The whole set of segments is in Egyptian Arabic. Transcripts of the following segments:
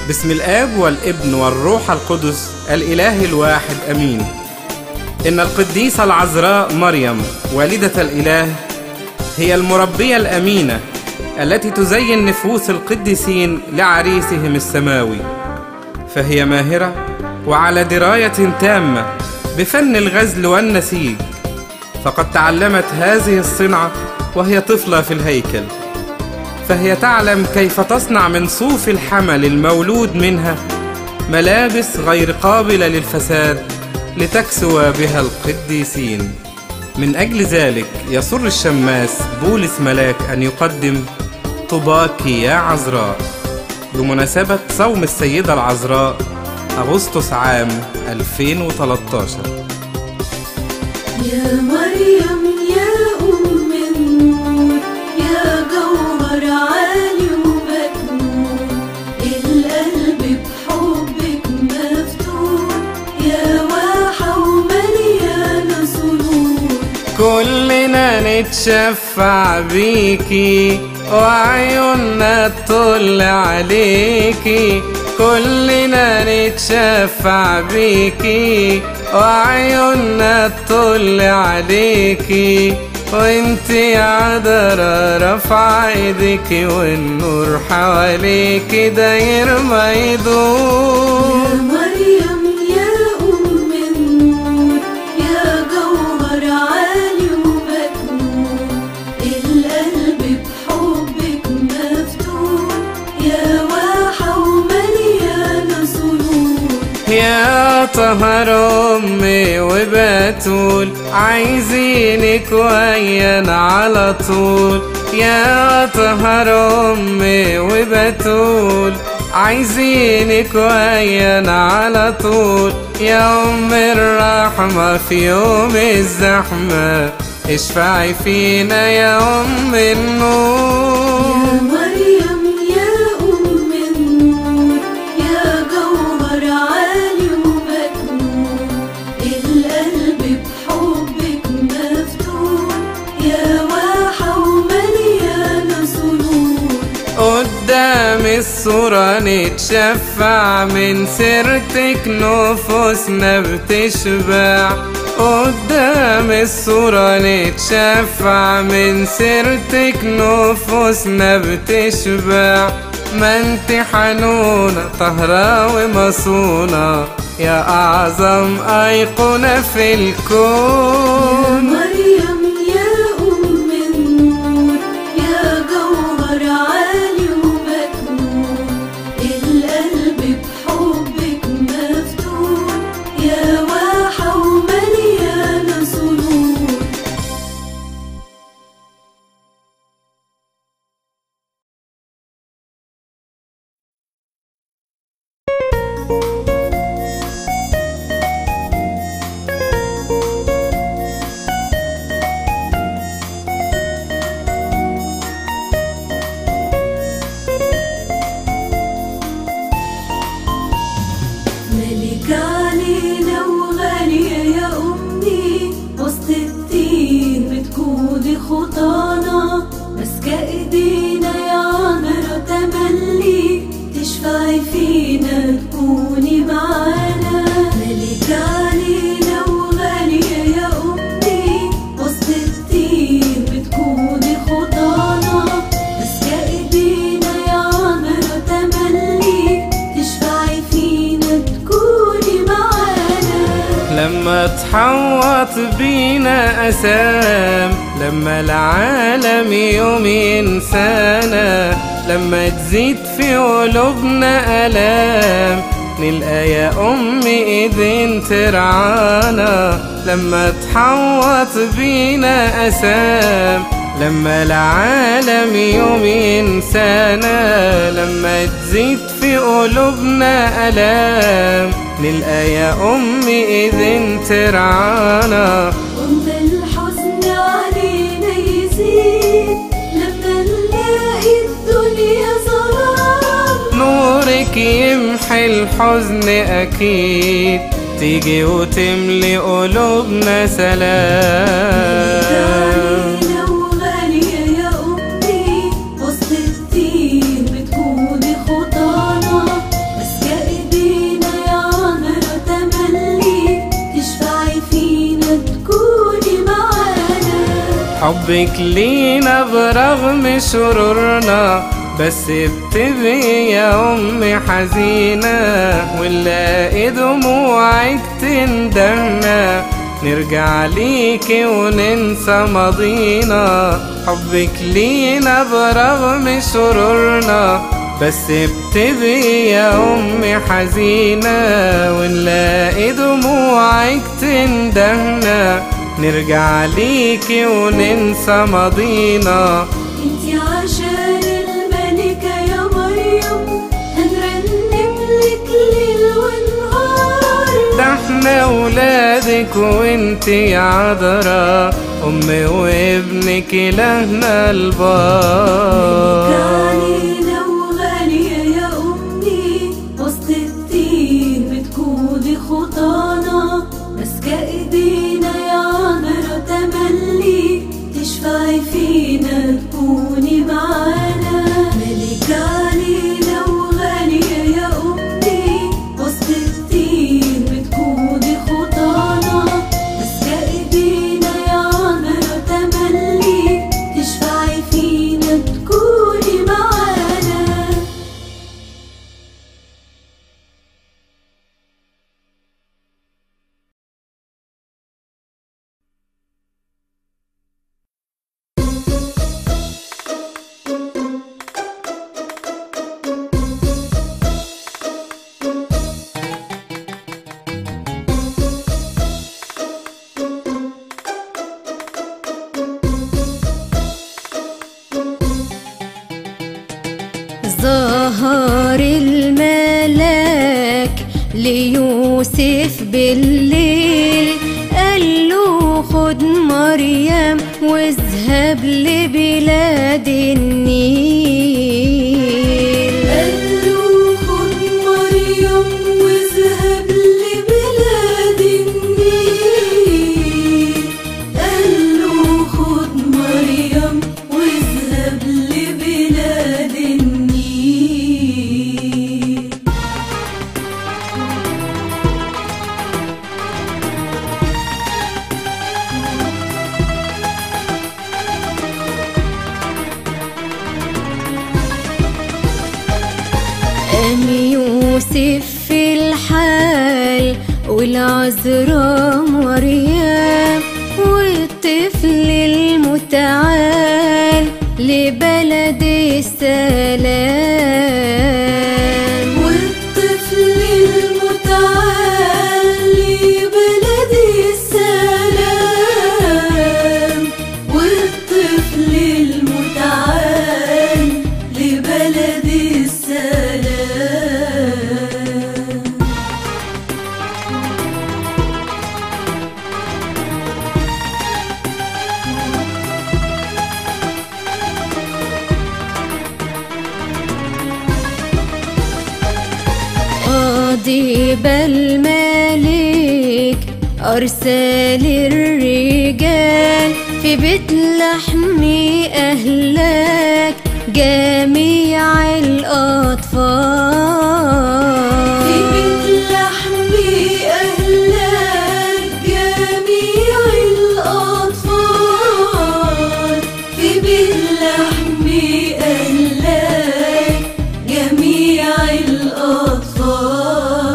باسم الآب والابن والروح القدس الإله الواحد أمين إن القديسة العذراء مريم والدة الإله هي المربية الأمينة التي تزين نفوس القديسين لعريسهم السماوي فهي ماهرة وعلى دراية تامة بفن الغزل والنسيج فقد تعلمت هذه الصنعة وهي طفلة في الهيكل فهي تعلم كيف تصنع من صوف الحمل المولود منها ملابس غير قابلة للفساد لتكسو بها القديسين من أجل ذلك يسر الشماس بولس ملاك أن يقدم طباك يا عذراء بمناسبة صوم السيدة العذراء أغسطس عام 2013 يا مريم يا أم النور يا جوهر عالي ومكنون القلب بحبك مفتون يا واحة ومليانة سرور كلنا نتشفع بيكي وعيوننا تطل عليكي كلنا نتشفع بيكي وعيوننا تطل عليكي وانتي عذرا رفع ايديكي والنور حواليكي داير ما يا يدور مريم يا أم النور يا جوهر عالي ومكنون القلب بحبك مفتون يا واحة ومليانة سرور يا طهر أمي وبتول عايزينك ويانا على طول يا طهر أمي وبتول عايزينك ويانا على طول يا أم الرحمة في يوم الزحمة اشفعي فينا يا أم يا النور مريم يا أم النور يا جوهر عالي ومكنون القلب بحبك مفتون يا واحة ومليانة سرور قدام الصورة نتشفع من سيرتك نفوسنا بتشبع قدام الصورة نتشفع من سيرتك نفوسنا بتشبع ما انت حنونة طهرة ومصونة يا أعظم أيقونة في يا الكون مريم يا أم النور يا جوهر عالي ومكنون القلب بحبك مفتون يا واحة ومليانة سرور ملكة علينا وغالية يا أمي وسط الدين بتكوني خطانا ماسكة إيدينا يا عمرة تملي تشفعي فينا تكوني معانا ملكة علينا وغالية يا أمي وسط الدين بتكوني خطانا ماسكة إيدينا يا عمرة تملي تشفعي فينا تكوني معانا لما تحوط بينا أسام لما العالم يوم ينسانا لما تزيد في قلوبنا ألام نلقى يا أمي إيدين ترعانا لما تحوط بينا أسام لما العالم يوم ينسانا لما تزيد في قلوبنا ألام نلقى يا أمي إذن ترعانا وانت الحزن علينا يزيد لما نلاقي الدنيا ظلام نورك يمحي الحزن أكيد تيجي وتملي قلوبنا سلام علينا وغالية يا أمي وسط الدين بتكوني خطانا حبك لينا برغم شرورنا بس بتبقي يا أمي حزينة ونلاقي دموعك تندمنا نرجع ليكي وننسى ماضينا حبك لينا برغم شرورنا بس بتبقي يا أمي حزينة ونلاقي دموعك تندهنا نرجع ليكي وننسى ماضينا انتي عشان الملكة يا مريم هنرنم لك ليل ونهار ده احنا ولادك وانتي يا عذرا أمي وابنك إلهنا البار علينا وغالية يا أمي وسط الدين بتكوني خطانا ماسكة إيدينا يا عذرا تملي تشفعي فينا تكوني معانا ملكة علينا وغالية يا أمي وسط الدين بتكوني خطانا ماسكة إيدينا يا عذرا تملي تشفعي فينا تكوني معانا ظهر الملاك ليوسف بالليل قال له خد مريم واذهب لبلاد النيل قال له خد مريم واذهب لبلاد النيل قال له خد مريم واذهب لبلاد النيل قام يوسف في الحال والعذراء مريم والطفل المتعال لبلد السلام والطفل المتعال لبلد السلام والطفل المتعال لبلد السلام غاضب الملك أرسل الرجال في بيت لحم أهلك جميع الأطفال في بيت لحم أهلك جميع الأطفال في بيت لحم أهلك جميع الأطفال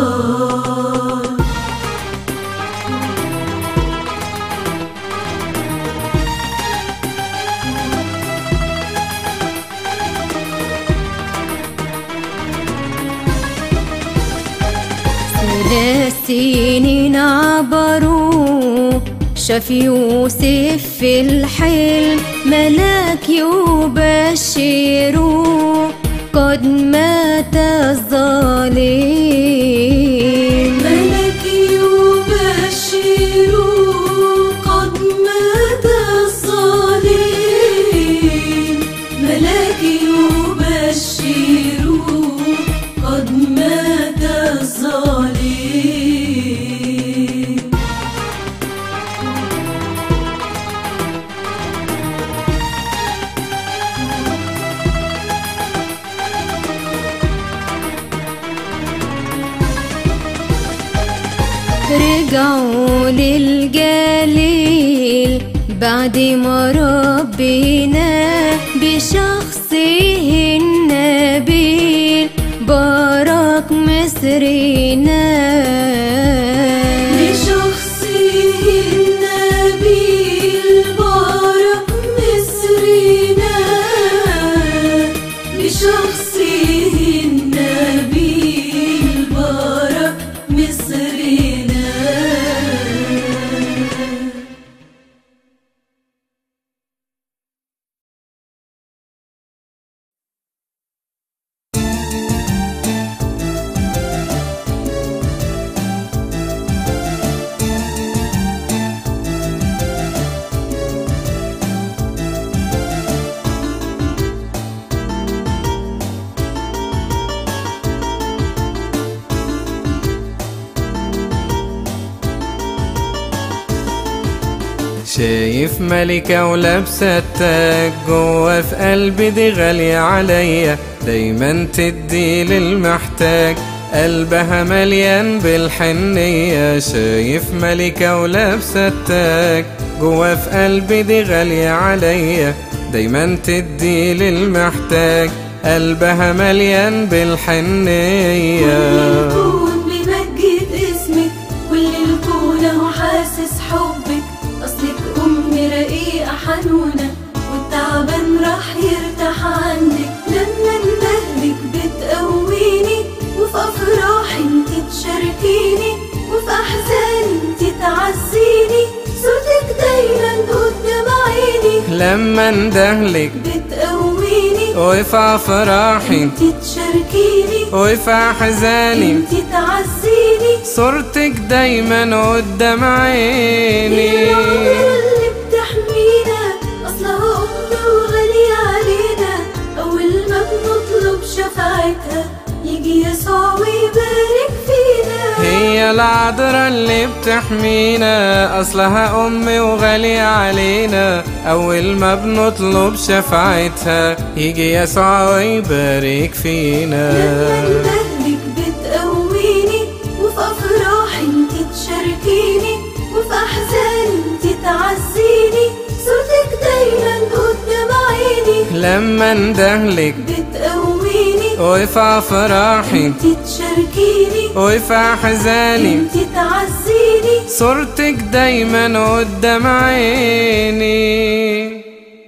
ثلاث سنين عبروا شاف يوسف في الحلم ملاك يبشره قد مات الظالم ملك يبشر قد مات الظالم ملك يبشر قد مات الظالم رجعوا للجليل بعد ما ربنا بشخصه النبيل بارك مصرنا بشخصه النبيل بارك مصرنا بشخصه النبيل بارك مصرنا شايف ملكة ولابسة التاج جوا في قلبي دي غالية عليا دايما تدي للمحتاج قلبها مليان بالحنية شايف ملكة ولابسة التاج جوا في قلبي دي غالية عليا دايما تدي للمحتاج قلبها مليان بالحنية الكون بيمجد اسمك كل الكون اهو حاسس حبك اصلك ام رقيقه حنونه والتعبان راح يرتاح عندك لما اندهلك بتقويني وفي افراحي انت تشاركيني وفي احزاني انت تعزيني صوتك دايما قدام عيني لما اندهلك بتقويني وفي افراحي انت تشاركيني وفي احزاني انت تعزيني صورتك دايما قدام عيني العمر اللي بتحمينا اصلها ام وغالية علينا اول ما بنطلب شفاعتها يجي يسوع ويبارك فينا هي العذراء اللي بتحمينا اصلها امي وغالية علينا اول ما بنطلب شفاعتها يجي يسوع ويبارك لما فينا اندهلك بتقويني وفي افراحي انت تشاركيني وفي احزاني انت تعزيني صوتك دايما قدام عيني لما اندهلك بتقويني وفي افراحي انت تشاركيني وفي احزاني انت تعزيني صورتك دايما قدام عيني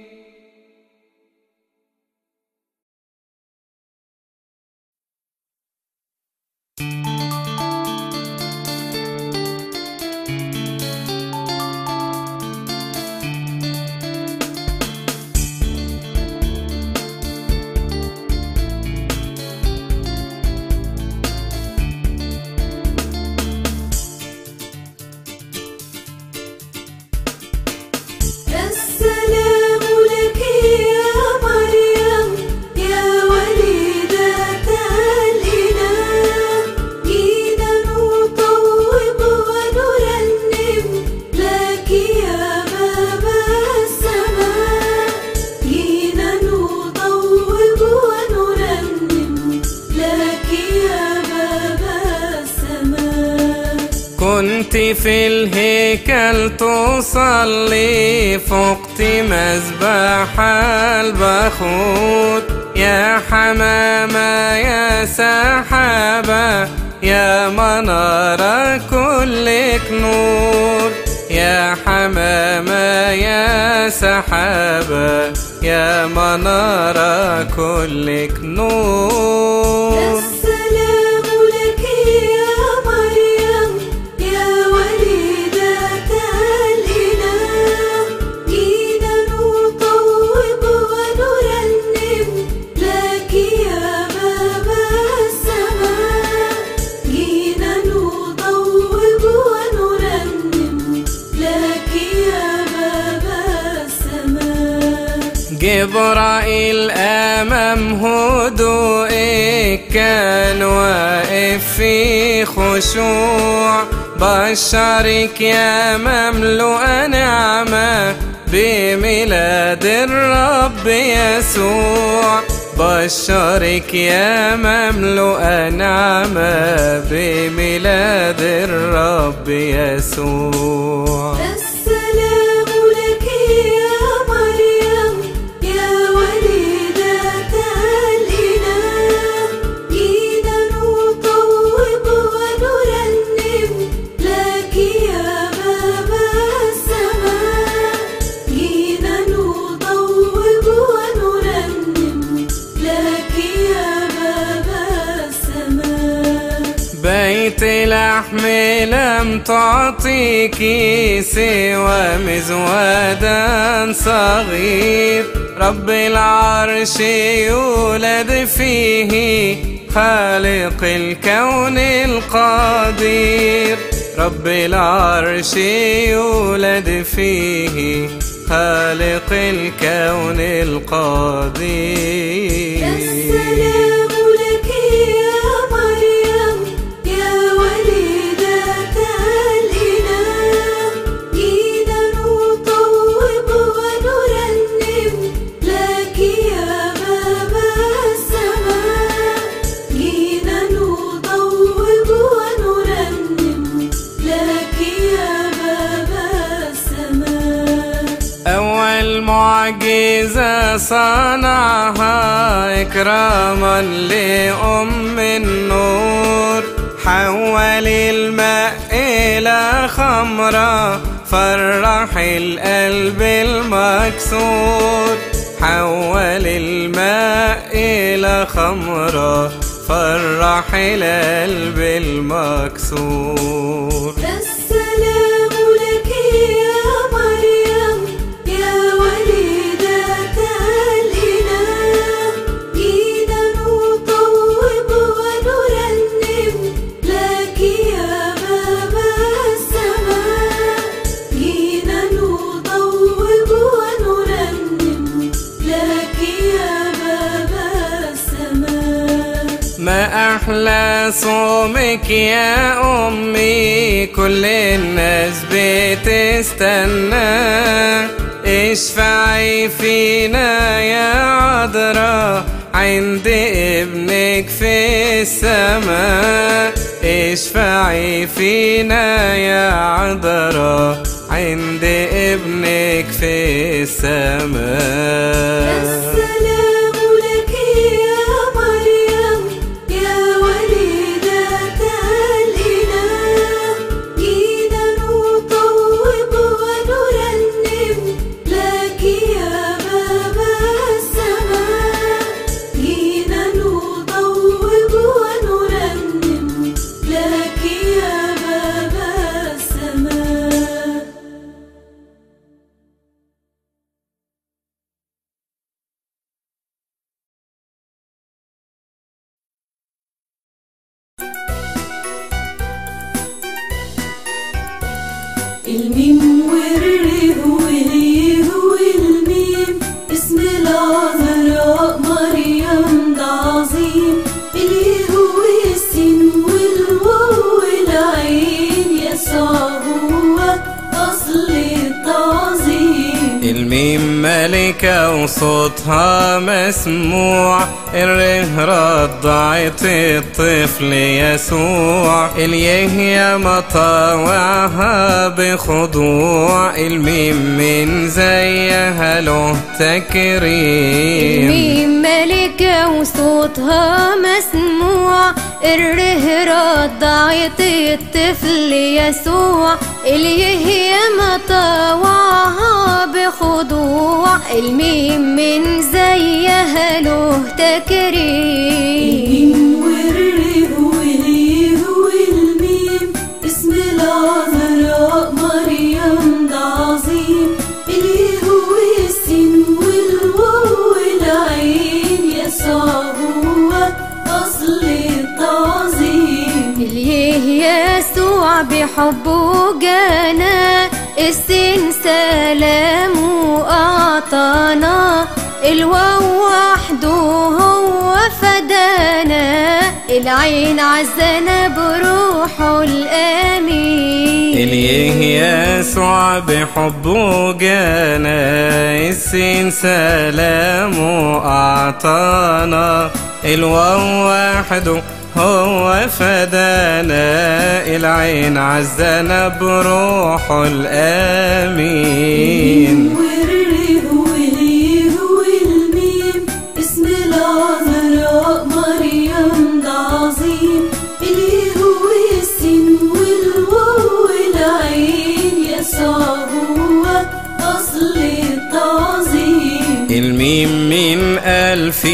السلام لك يا مريم يا وليدة الإله جينا نطوب ونرنم لك يا باب السماء جينا نطوب ونرنم لك يا باب السماء كنت في الهيكل تصلي فقت مذبح البخوت يا حمامة يا سحابة يا منارة كلك نور يا حمامة يا سحابة يا منارة كلك نور السلام لك يا مريم يا وليدة الإله جينا نطوب ونرنم لك يا باب السماء جينا نطوب ونرنم لك يا باب السماء جبرائيل أمام هدوئك كان واقف في خشوع بشرك يا مملوء نعمة بميلاد الرب يسوع بشرك يا مملوء نعمة بميلاد الرب يسوع السلام لك لم تعطيك سوى مزوادا صغير رب العرش يولد فيه خالق الكون القدير رب العرش يولد فيه خالق الكون القدير السلام لك يا مريم يا وليدة الإله جينا نطوب ونرنم لك يا باب السماء جينا نطوب ونرنم لك يا باب السماء أول معجزة صنعها إكراما لأم النور حول الماء إلى خمرة فرح القلب المكسور حول الماء إلى خمرة فرح القلب المكسور السلام لك يا مريم يا وليدة الإله جينا نطوب ونرنم لك يا باب السماء جينا نطوب ونرنم لك يا باب السماء ما أحلى صومك يا أمي كل الناس بتستنى اشفعي فينا يا عذراء عند ابنك في السماء اشفعي فينا يا عذراء عند ابنك في السماء السلام لك يا مريم يا وليدة الإله جينا نطوب ونرنم لك يا باب السماء جينا نطوب ونرنم لك يا باب السماء الميم والريه واليه والميم اسم العذراء مريم ده عظيم اليه والسين والواو والعين يسوع هو أصل التعظيم الميم ملكة وصوتها مسموع الره رضعت الطفل يسوع اليه يا مطاوعها بخضوع الميم من زيها له تكريم ميم ملكة وصوتها مسموع الره رضعت الطفل يسوع اليه مطاوعها بخضوع الميم من زيها له تكريم الميم والريه واليه والميم اسم العذراء مريم ده عظيم اليه والسين والواو والعين يسوع هو أصل التعظيم اليه يسوع بحبه جانا السن سلامه أعطانا الواو وحده هو فدانا العين عزنا بروحه الآمين اليه يسوع بحبه جانا السين سلامه أعطانا الواو وحده هو فدانا العين عزنا بروحه الآمين والريه واليه والميم اسم العذراء مريم ده عظيم اليه والسين والواو والعين يسوع هو أصل التعظيم الميم من ألف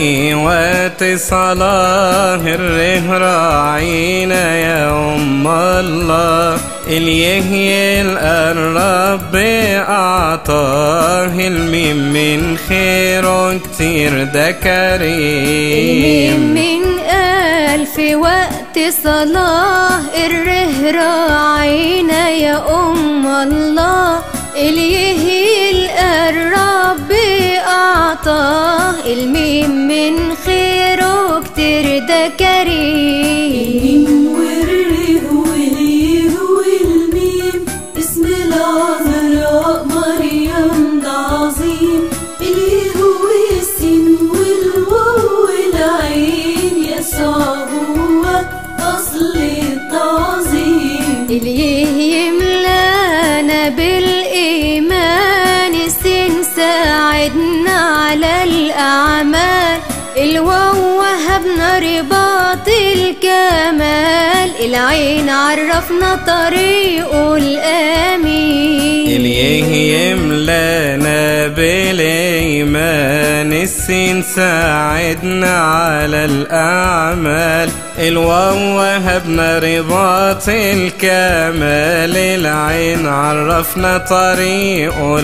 واتصاله الره راعينا يا أم الله اليهيل الرب أعطاه الميم من خيره كتير ده كريم من ألف وقت صلاة الره راعينا يا أم الله اليهيل الرب أعطاه الميم من خيره كتير ده كريم الميم والره واليه والميم اسم العذراء مريم ده عظيم اليه والسين والواو والعين يسوع هو أصل التعظيم إليه يملانا بالإيمان السن ساعدنا على الأعمال الواو وهبنا رباط الكمال العين عرفنا طريقه الآمين اليه يملانا بالإيمان السين ساعدنا على الأعمال الواو وهبنا رباط الكمال العين عرفنا طريقه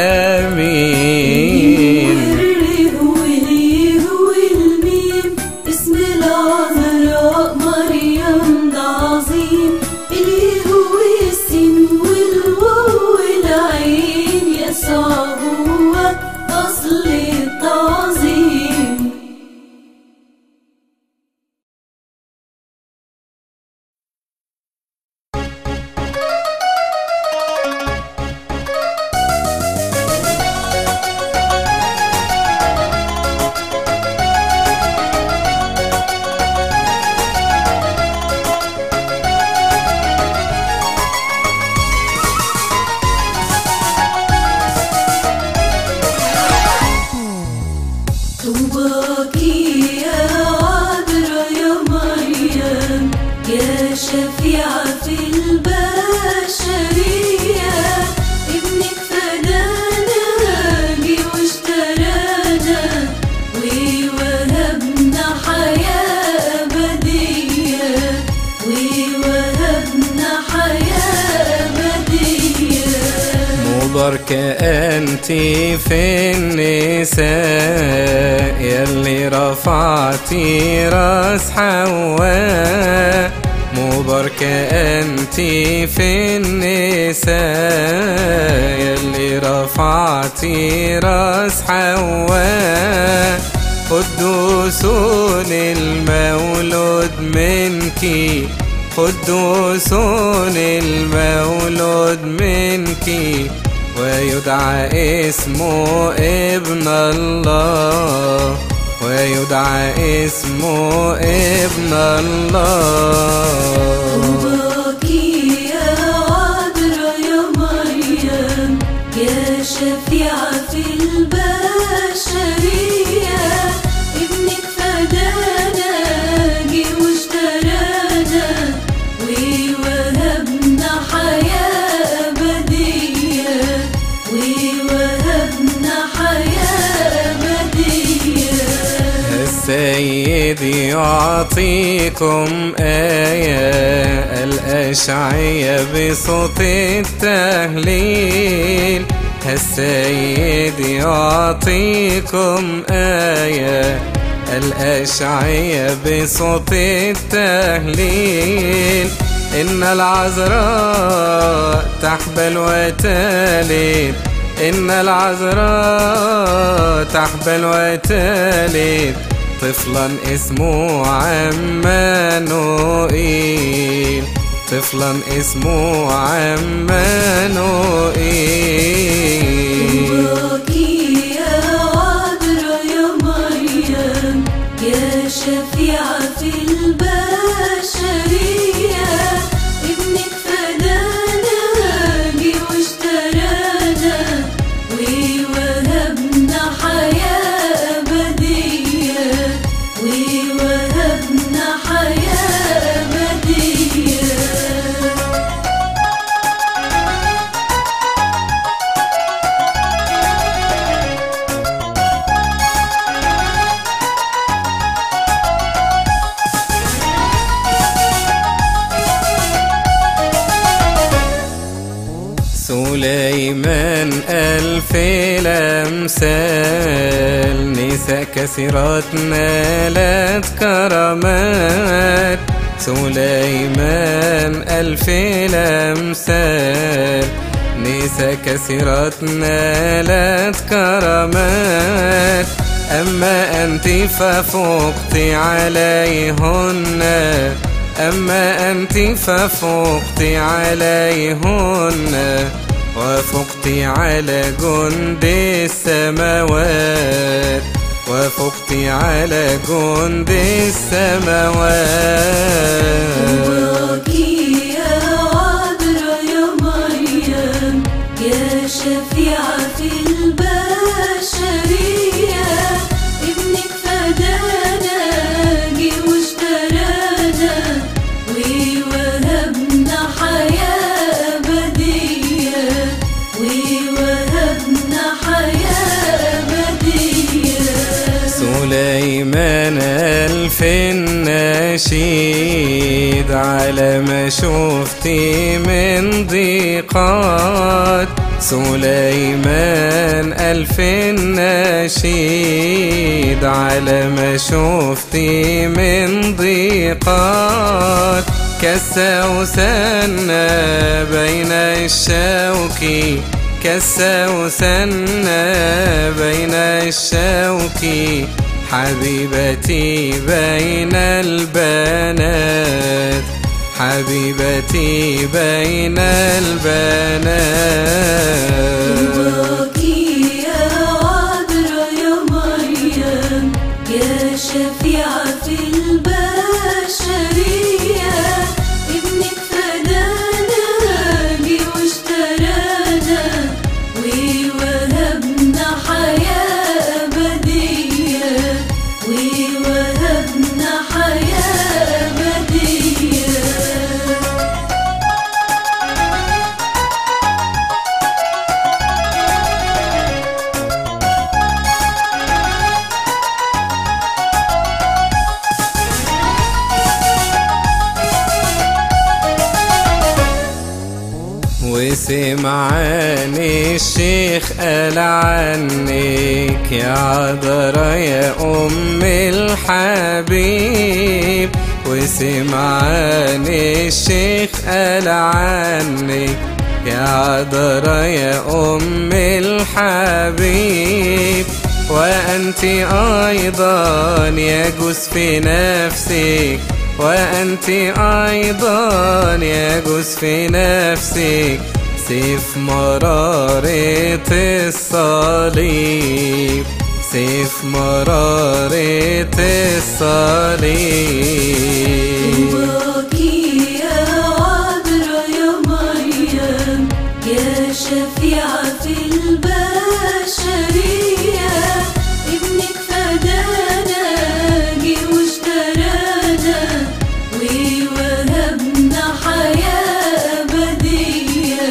الآمين والره واليه والميم اسم العذراء مريم ده عظيم اليه والسين والواو والعين يسوع هو أصل التعظيم طوباكي يا عذرا يا مريم يا شفيعة في البشرية ابنك فدانا جه واشترانا ووهبنا حياة أبدية ووهبنا حياة أبدية مباركة أنت في النساء يلي رفعتي راس حواء مباركة أنت في النساء يلي رفعتي راس حواء قدوسون المولود منكي قدوسون المولود منك ويدعى اسمه ابن الله ويدعى اسمه ابن الله طوباكي يا عذرا يا مريم يا شفيعة في البشرية ابنك فدانا جه واشترانا ووهبنا حياة أبدية ووهبنا حياة أبدية السيد يعطيكم آية الأشعية بصوت التهليل السيد يعطيكم آية الأشعية بصوت التهليل إن العذراء تحبل وتلد إن العذراء تحبل وتلد طفلا اسمه عمانوئيل طفلا اسمه عمانوئيل طوباكي يا عذرا يا مريم يا شفيعة في البشرية ابنك فدانا جه واشترانا ووهبنا حياة أبدية ووهبنا حياة أبدية سليمان ألف الأمثال نساء كثيرات نالت كرامات سليمان ألف الأمثال نساء كثيرات نالت كرامات أما أنت ففقت عليهن أما أنت ففقت عليهن وفقت على جند السماوات وفقت على جند السماوات وراكي يا عذرا يا مريم يا شفيعة في البشرية ابنك فدانا جه واشترانا ووهبنا حياة أبدية ووهبنا حياة أبدية سليمان ألف النشيد على ما شفتي من ضيقات سليمان ألف النشيد على ما شفتي من ضيقات كالسوسن بين الشوك كالسوسن بين الشوك حبيبتي بين البنات حبيبتي بين البنات وراكي يا عذرا يا مريم يا شفيعة في البشرية ابنك فدانا جه واشترانا ووهبنا حياة أبدية ووهبنا حياة أبدية وسمعاني الشيخ قال عنك يا عذرا يا أم الحبيب وسمعاني الشيخ قال عنك يا عذرا يا أم الحبيب وأنت أيضا يجوز في نفسك وأنت أيضا يجوز في نفسك سيف مرارة الصليب سيف مرارة الصليب وراكي يا عذرا يا مريم يا شفيعة في البشرية ابنك فدانا جه واشترانا ووهبنا حياة أبدية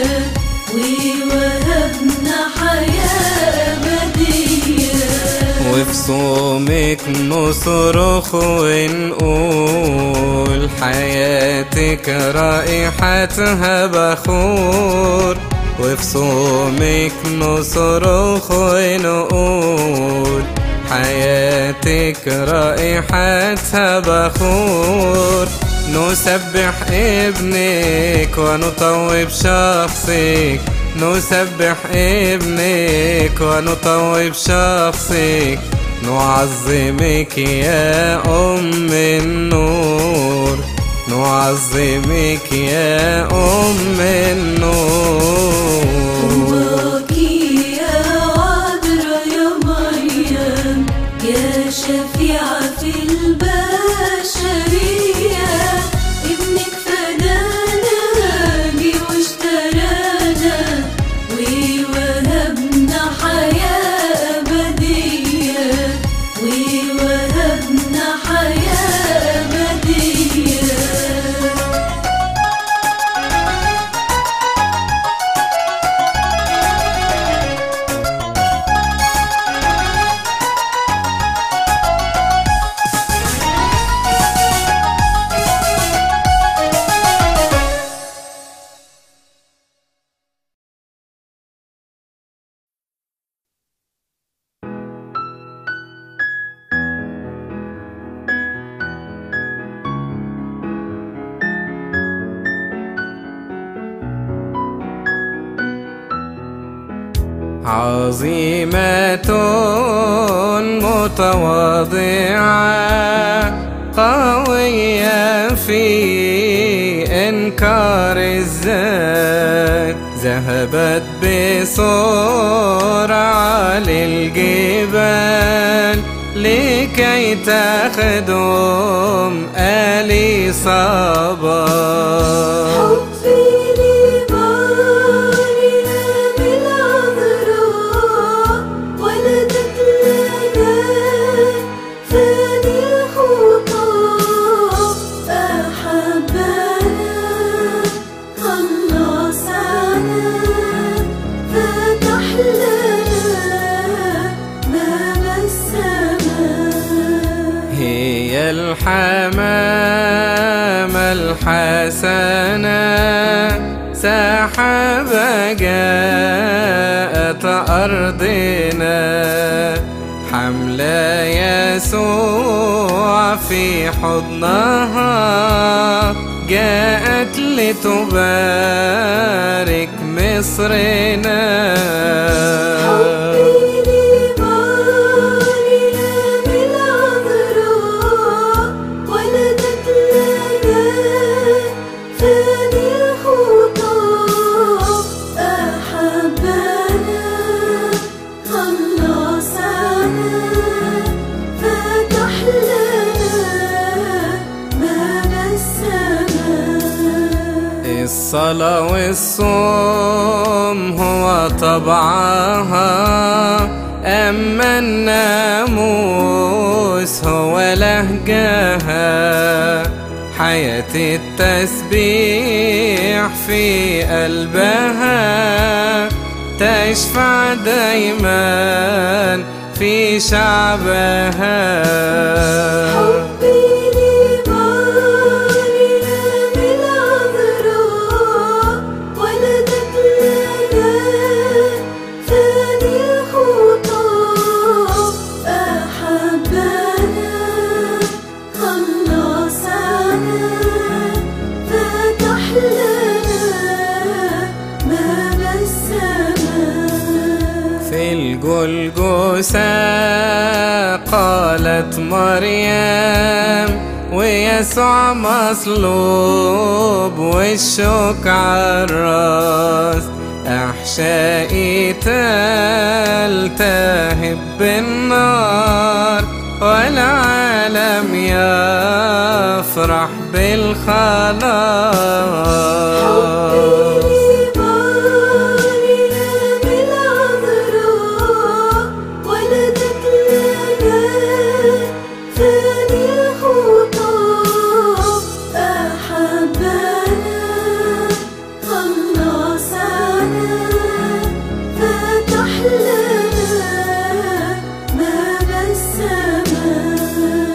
ووهبنا حياة أبدية وفي صومك نصرخ ونقول حياتك رائحتها بخور وفي صومك نصرخ ونقول حياتك رائحتها بخور نسبح ابنك ونطوب شخصك نسبح ابنك ونطوب شخصك نعظمك يا أم النور نعظمك يا أم النور وراكي يا عذرا يا مريم يا شفيعة في البشرية ابنك فدانا جه واشترانا ووهبنا حياة أبدية ووهبنا حياة أبدية عظيمة متواضعة قوية في إنكار الذات ذهبت بسرعة للجبال لكي تخدم آلي صبا حبي لمريم العذراء ولدت لنا فاني الخطى أحبنا خلصنا فتح لنا باب السماء هي الحمامة الحسنة سحابة جاءت أرضنا حملة يسوع في حضنها جاءت لتبارك مصرنا حبي لمريم العذراء ولدت لنا فاني الخطى أحبنا خلصنا فتح لنا باب السماء الصلاة والصوم هو طبعها أما الناموس هو لهجها حياة التسبيح في قلبها تشفع دايما في شعبها حبي لمريم العذراء ولدت لنا فاني الخطى أحبنا خلصنا فتح لنا باب السماء في الجلجسة قالت مريم ويسوع مصلوب والشوك عالراس أحشائي تلتهب بالنار والعالم يفرح بالخلاص مريم العذراء ولدت لنا فاني الخطى أحبنا خلصنا فتح لنا باب السماء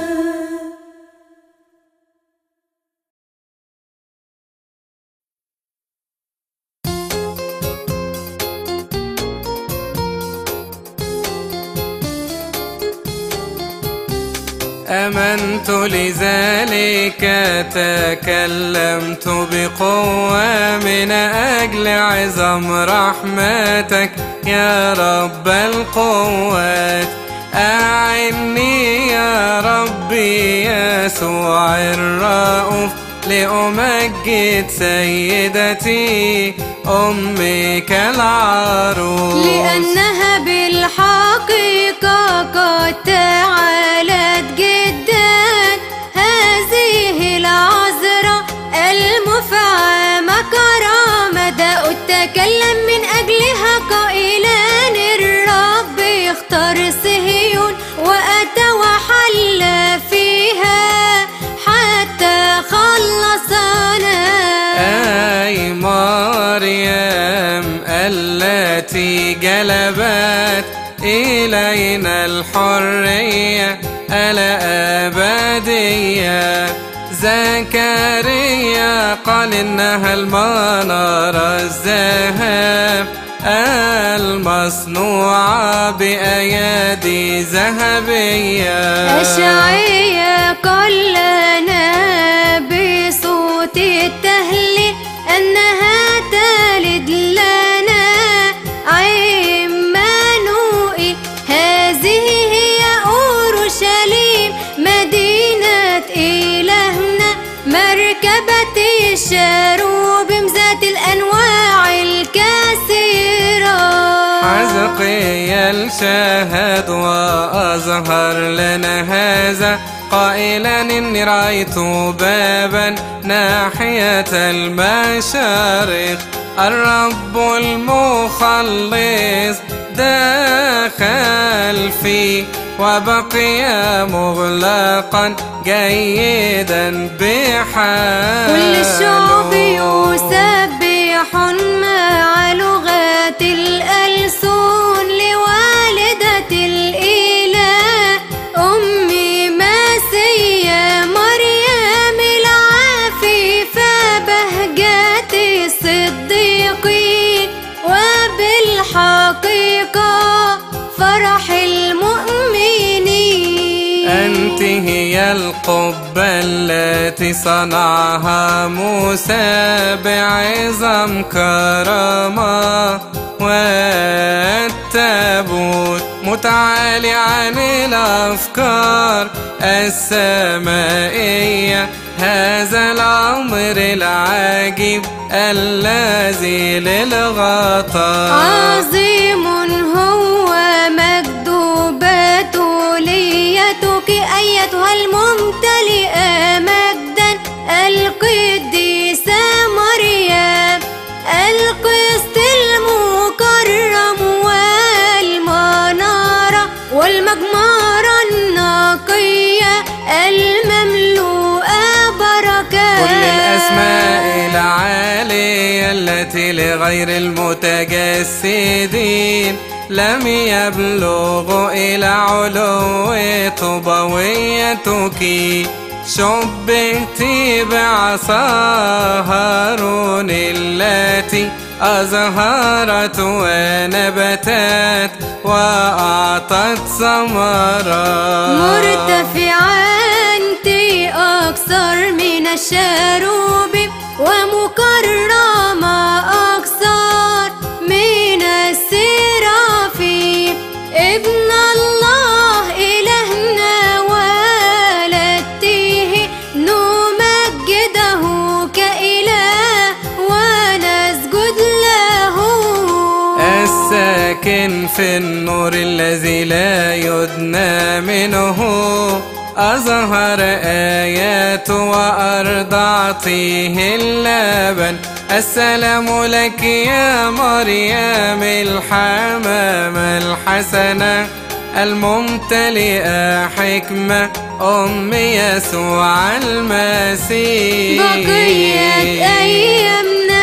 آمنت لذلك تكلمت بقوة من أجل عظم رحمتك يا رب القوات أعني يا ربي يسوع الرؤوف لأمجد سيدتي أمك العروس لأنها بالحقيقة قد تعالت جدا هذه العذراء المفعمة كرامة داود تكلم من أجلها قائلا الرب اختار صهيون وأتى وحل فيها حتى خلصنا أي مريم التي جلبت إلينا الحرية الأبدية زكريا قال إنها المنارة الذهب المصنوعة بأيادي ذهبية أشعية قال لنا بصوت التهليل أنها تلد لنا عما عزقيل شاهد وأظهر لنا هذا قائلا إني رأيت بابا ناحية المشارق الرب المخلص دخل فيه وبقي مغلقا جيدا بحاله كل الشعب يسبح مع لغات الألسن لوالدة الإله أمي مسيا مريم العفيفة بهجة الصديقين وبالحقيقة فرح المؤمنين أنت هي القبة التي صنعها موسى بعظم كرامة والتابوت متعالي عن الأفكار السمائية هذا الأمر العجيب الذي للغطاء عظيم هو مجد بتوليتك أيتها الممتلئة مجدا القديسة مريم القسط المكرم والمنارة والمجمرة النقية المملوءة بركات كل الأسماء العالية التي لغير المتجسدين لم يبلغوا إلى علو طبويتك شبهت بعصا هارون التي أزهرت ونبتت وأعطت ثمرات مرتفعة أنت أكثر من الشروب ومكرمة أكثر من السرافيم ابن الله إلهنا ولدته نمجده كإله ونسجد له الساكن في النور الذي لا يدنى منه أظهر آيات وأرضعتيه اللبن السلام لك يا مريم الحمامة الحسنة الممتلئة حكمة أم يسوع المسيح بقيت أيامنا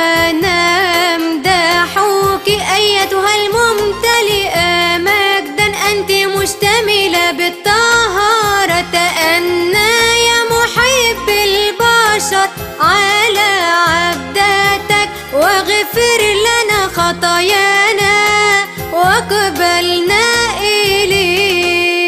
نمدحك أيتها الممتلئة مجدا أنت مشتملة بالطهارة تأنى يا محب البشر على عبدتك واغفر لنا خطايانا واقبلنا إليك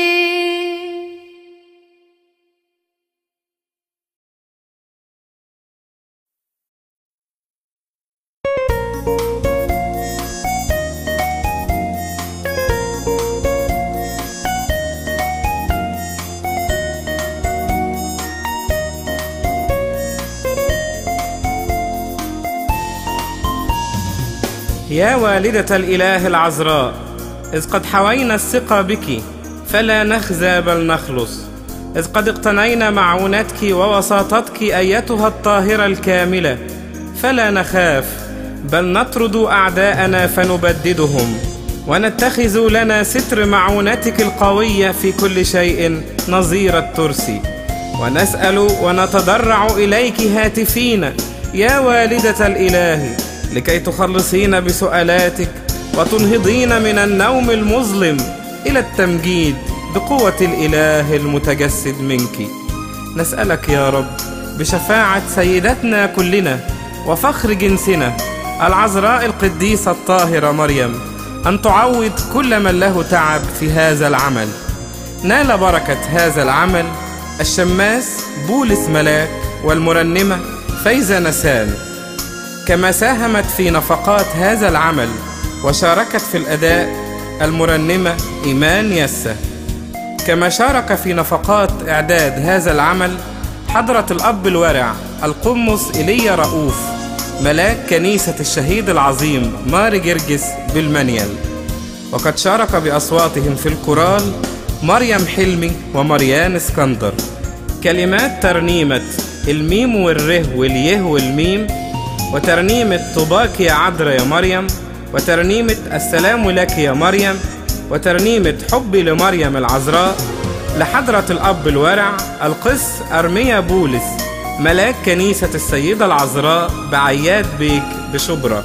يا والدة الإله العذراء إذ قد حوينا الثقة بك فلا نخزى بل نخلص إذ قد اقتنينا معونتك ووساطتك أيتها الطاهرة الكاملة فلا نخاف بل نطرد أعداءنا فنبددهم ونتخذ لنا ستر معونتك القوية في كل شيء نظير الترس ونسأل ونتضرع إليك هاتفين يا والدة الإله لكي تخلصين بسؤالاتك وتنهضين من النوم المظلم إلى التمجيد بقوة الإله المتجسد منك نسألك يا رب بشفاعة سيدتنا كلنا وفخر جنسنا العذراء القديسة الطاهرة مريم أن تعوض كل من له تعب في هذا العمل نال بركة هذا العمل الشماس بولس ملاك والمرنمة فايزة نسان كما ساهمت في نفقات هذا العمل وشاركت في الأداء المرنمة إيمان يسة كما شارك في نفقات إعداد هذا العمل حضرة الأب الورع القمص إيليا رؤوف ملاك كنيسة الشهيد العظيم ماري جرجس بالمنيل وقد شارك بأصواتهم في الكورال مريم حلمي ومريان اسكندر كلمات ترنيمة الميم والره واليه والميم وترنيمة طباك يا عذراء يا مريم وترنيمة السلام لك يا مريم وترنيمة حبي لمريم العذراء لحضرة الأب الورع القس أرميا بولس ملاك كنيسة السيدة العذراء بعياد بيك بشبرا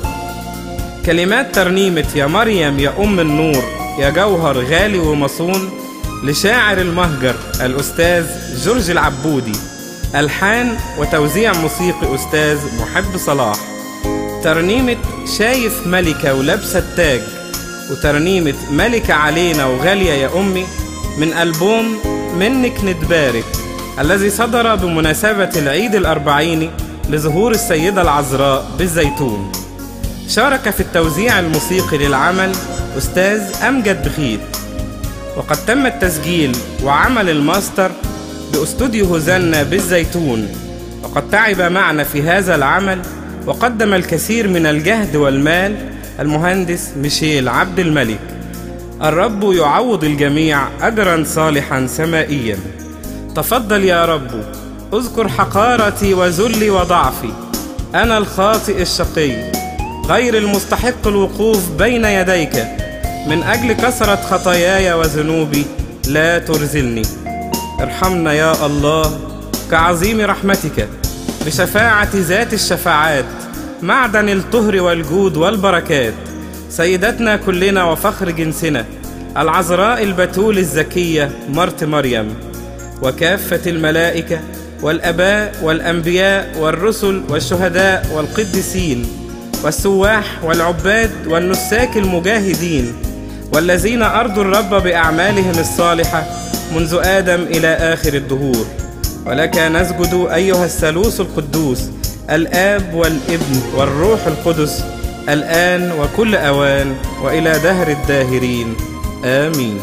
كلمات ترنيمة يا مريم يا أم النور يا جوهر غالي ومصون لشاعر المهجر الأستاذ جورج العبودي ألحان وتوزيع موسيقي أستاذ محب صلاح ترنيمة شايف ملكة ولابسة التاج وترنيمة ملكة علينا وغالية يا أمي من ألبوم منك نتبارك الذي صدر بمناسبة العيد الأربعيني لظهور السيدة العذراء بالزيتون شارك في التوزيع الموسيقي للعمل أستاذ أمجد بخيت وقد تم التسجيل وعمل الماستر باستوديو هوزنا بالزيتون وقد تعب معنا في هذا العمل وقدم الكثير من الجهد والمال المهندس ميشيل عبد الملك الرب يعوض الجميع أجرا صالحا سمائيا تفضل يا رب اذكر حقارتي وذلي وضعفي أنا الخاطئ الشقي غير المستحق الوقوف بين يديك من أجل كثرة خطاياي وذنوبي لا ترزلني ارحمنا يا الله كعظيم رحمتك بشفاعة ذات الشفاعات معدن الطهر والجود والبركات سيدتنا كلنا وفخر جنسنا العذراء البتول الزكية مرت مريم وكافة الملائكة والأباء والأنبياء والرسل والشهداء والقديسين والسواح والعباد والنساك المجاهدين والذين أرضوا الرب بأعمالهم الصالحة منذ آدم إلى آخر الدهور ولك نسجد أيها الثالوث القدوس الآب والابن والروح القدس الآن وكل أوان وإلى دهر الداهرين آمين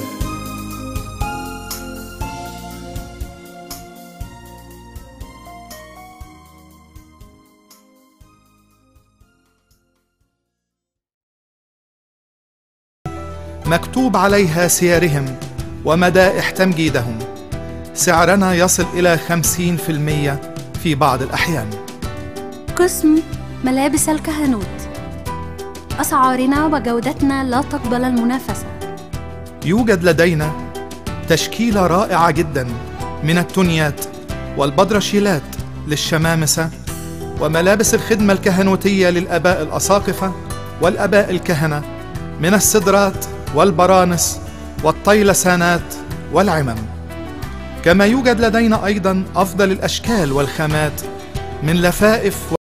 مكتوب عليها سيرهم ومدائح تمجيدهم سعرنا يصل إلى خمسين في المية في بعض الأحيان قسم ملابس الكهنوت أسعارنا وجودتنا لا تقبل المنافسة يوجد لدينا تشكيلة رائعة جدا من التونيات والبدرشيلات للشمامسة وملابس الخدمة الكهنوتية للآباء الأساقفة والآباء الكهنة من السدرات والبرانس والطيلسانات والعمم كما يوجد لدينا أيضا أفضل الأشكال والخامات من لفائف